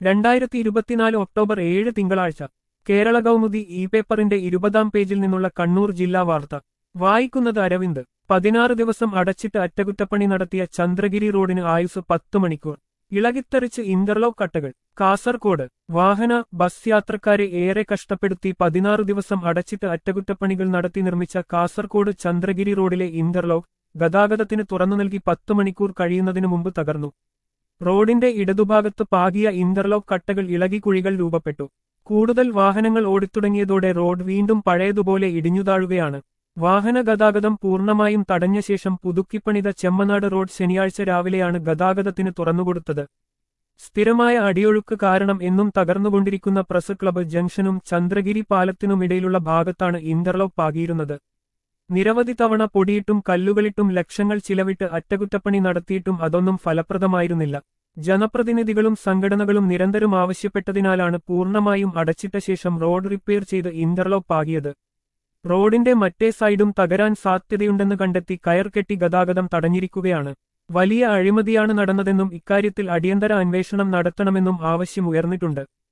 രണ്ടായിരത്തി ഇരുപത്തിനാല് ഒക്ടോബർ ഏഴ് തിങ്കളാഴ്ച കേരള കൗമുദി ഇ പേപ്പറിന്റെ ഇരുപതാം പേജിൽ നിന്നുള്ള കണ്ണൂർ ജില്ലാ വാർത്ത വായിക്കുന്നത് അരവിന്ദ് പതിനാറ് ദിവസം അടച്ചിട്ട് അറ്റകുറ്റപ്പണി നടത്തിയ ചന്ദ്രഗിരി റോഡിന് ആയുസ് പത്ത് മണിക്കൂർ ഇളകിത്തെറിച്ച് ഇന്റർലോക്ക് കട്ടകൾ കാസർകോട് വാഹന ബസ് യാത്രക്കാരെ ഏറെ കഷ്ടപ്പെടുത്തി പതിനാറ് ദിവസം അടച്ചിട്ട് അറ്റകുറ്റപ്പണികൾ നടത്തി നിർമ്മിച്ച കാസർകോട് ചന്ദ്രഗിരി റോഡിലെ ഇന്റർലോക്ക് ഗതാഗതത്തിന് തുറന്നു നൽകി പത്ത് മണിക്കൂർ കഴിയുന്നതിനു മുമ്പ് തകർന്നു റോഡിന്റെ ഇടതുഭാഗത്ത് പാകിയ ഇന്റർലോക്ക് കട്ടകൾ ഇളകി കുഴികൾ രൂപപ്പെട്ടു കൂടുതൽ വാഹനങ്ങൾ ഓടിത്തുടങ്ങിയതോടെ റോഡ് വീണ്ടും പഴയതുപോലെ ഇടിഞ്ഞുതാഴുകയാണ് വാഹന ഗതാഗതം പൂർണ്ണമായും തടഞ്ഞ ശേഷം പുതുക്കിപ്പണിത ചെമ്മനാട് റോഡ് ശനിയാഴ്ച രാവിലെയാണ് ഗതാഗതത്തിന് തുറന്നുകൊടുത്തത് സ്ഥിരമായ അടിയൊഴുക്ക് കാരണം എന്നും തകർന്നുകൊണ്ടിരിക്കുന്ന പ്രസ് ക്ലബ്ബ് ജംഗ്ഷനും ചന്ദ്രഗിരി പാലത്തിനുമിടയിലുള്ള ഭാഗത്താണ് ഇന്റർലോക്ക് പാകിയിരുന്നത് നിരവധി തവണ പൊടിയിട്ടും കല്ലുകളിട്ടും ലക്ഷങ്ങൾ ചിലവിട്ട് അറ്റകുറ്റപ്പണി നടത്തിയിട്ടും അതൊന്നും ഫലപ്രദമായിരുന്നില്ല ജനപ്രതിനിധികളും സംഘടനകളും നിരന്തരം ആവശ്യപ്പെട്ടതിനാലാണ് പൂർണ്ണമായും അടച്ചിട്ട ശേഷം റോഡ് റിപ്പയർ ചെയ്ത് ഇന്റർലോക്ക് പാകിയത് റോഡിന്റെ മറ്റേ സൈഡും തകരാൻ സാധ്യതയുണ്ടെന്ന് കണ്ടെത്തി കയർ കെട്ടി ഗതാഗതം തടഞ്ഞിരിക്കുകയാണ് വലിയ അഴിമതിയാണ് നടന്നതെന്നും ഇക്കാര്യത്തിൽ അടിയന്തര അന്വേഷണം നടത്തണമെന്നും ആവശ്യം ഉയർന്നിട്ടുണ്ട്